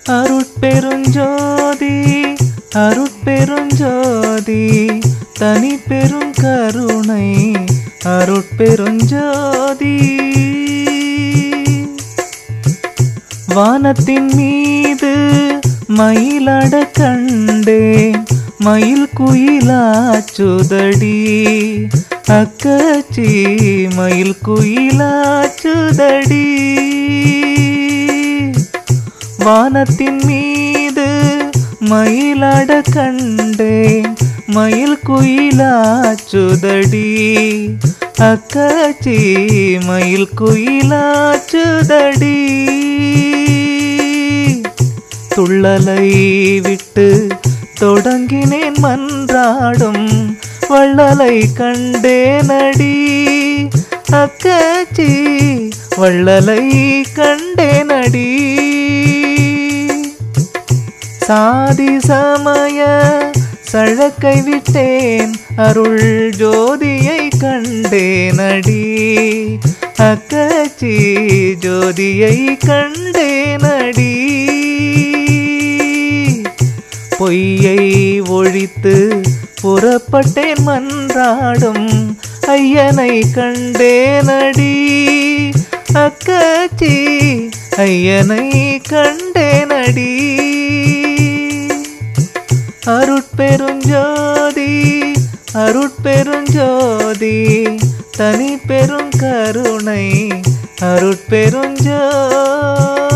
அருட்பெருஞ்சோதி அருட்பெருஞ்சோதி தனி பெரும் கருணை அருட்பெருஞ்சோதி வானத்தின் மீது மயிலட கண்டேன் மயில் குயிலாச்சுதடி அக்கச்சி மயில் குயிலாச்சுதடி வானத்தின் மீது மயிலட கண்டேன் மயில் குயிலாச்சுதடி அக்கச்சி மயில் குயிலாச்சுதடி துள்ளலை விட்டு தொடங்கினேன் மன்றாடும் வள்ளலை கண்டேனடி அக்கச்சி வள்ளலை கண்டேனடி சாதி சமய சழக்கை விட்டேன் அருள் ஜோதியை கண்டேனடி அக்கச்சி ஜோதியை கண்டேனடி பொய்யை ஒழித்து புறப்பட்டேன் மன்றாடும் ஐயனை கண்டேனடி அக்கச்சி ஐயனை கண்டேனடி அருட்பெருஞ்சோதி அருட்பெருஞ்சோதி தனி பெரும் கருணை அருட்பெருஞ்சோதி